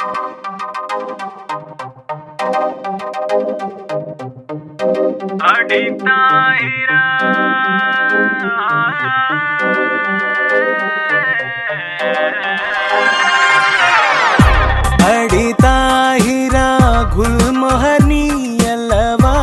அடித்தாயிரா அடி தாஹிரா குல்மொஹர் நீ அல்லவா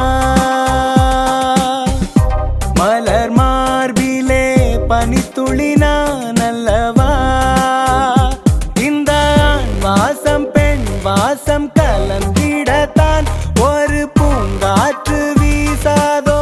மலர் மார்பிலே பனித்துளி நான் அல்லவா இந்த ஆண் வாசம் பெண் வாசம் கலந்திடத்தான் ஒரு பூங்காற்று வீசாதோ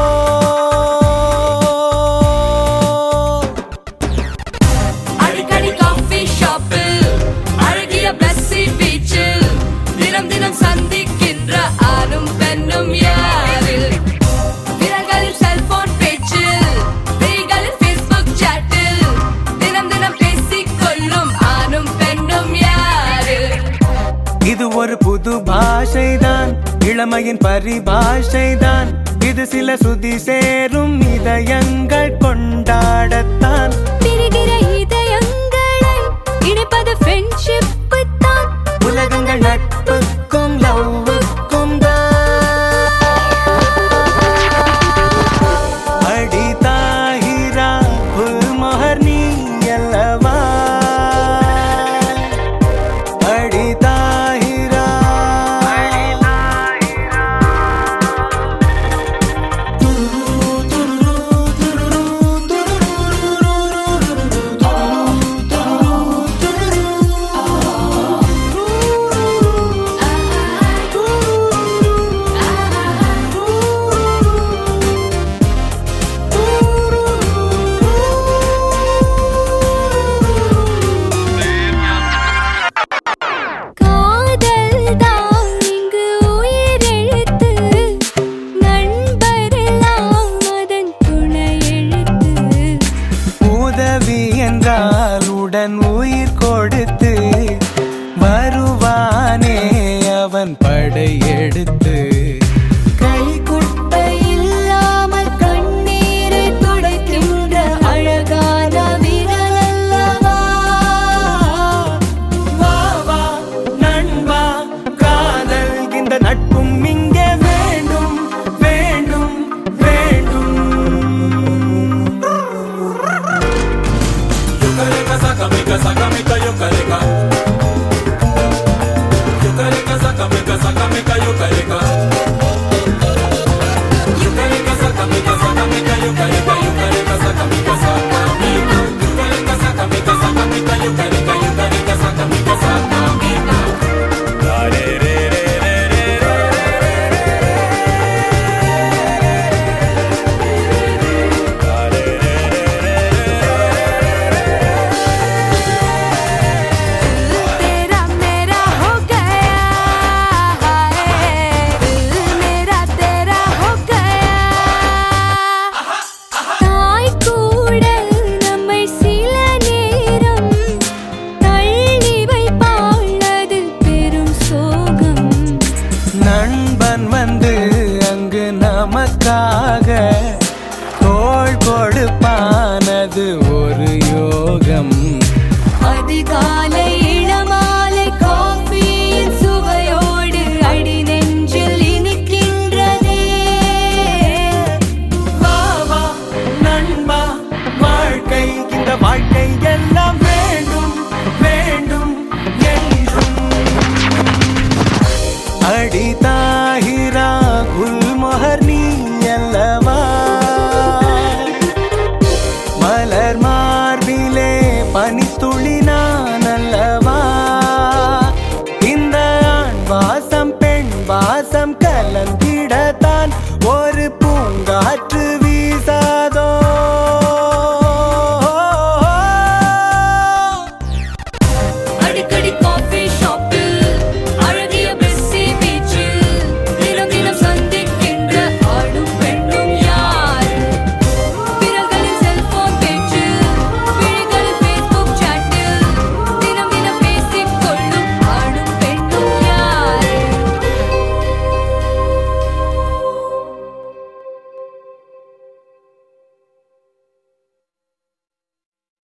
அடிக்கடி காஃபி ஷாப்பில் அழகிய பிளஸ்ஸி பீச்சில் தினம் தினம் சந்திக்கின்ற ஆணும் பெண்ணும் யாரு விரல்களில் செல்போன் பேச்சில் விழிகளில் ஃபேஸ்புக் சாட்டில் தினம் தினம் பேசிக் கொள்ளும் ஆணும் பெண்ணும் யாரு இது ஒரு புது பாஷைதான் இளமையின் பரிபாஷைதான் இது சில சுதி சேரும் இதயங்கள் கொண்டாடத்தான் பிரிகிற இதயங்களை இணைப்பது ஃப்ரெண்ட்ஷிப் தான் உலகங்கள் நட்புக்கும் லவ்வுக்கும் அடி தாஹிரா குல்மொஹர் நீ அல்லவா அடி தாஹிரா காதல் தான் இங்கு உயிரெழுத்து நண்பரெல்லாம் அதன் துணை எழுத்து உதவி என்றால் உடன் உயிர் கொடுத்து வருவானே அவன் படையெடுத்து கைக்குட்டை இல்லாமல் கண்ணீரை துடைக்கின்ற அழகான விரல் அல்லவா வா வா நண்பா காதல் இந்த நட்பும் இங்கே வேண்டும் வேண்டும் வேண்டும் Yukareka sakamika sakamika yukareka Yukareka sakamika sakamika yukareka Yukareka sakamika sakamika yukareka yukareka sakamika sakamika Yukareka sakamika sakamika yukareka yukareka sakamika sakamika La re re re re re re La re re re re तेरा मेरा हो गया है दिल मेरा तेरा हो गया தாய் கூட நம்மை சில நேரம் தள்ளி வைப்பாள் அது பெரும் சோகம் நண்பன் வந்து அங்கு நமக்காக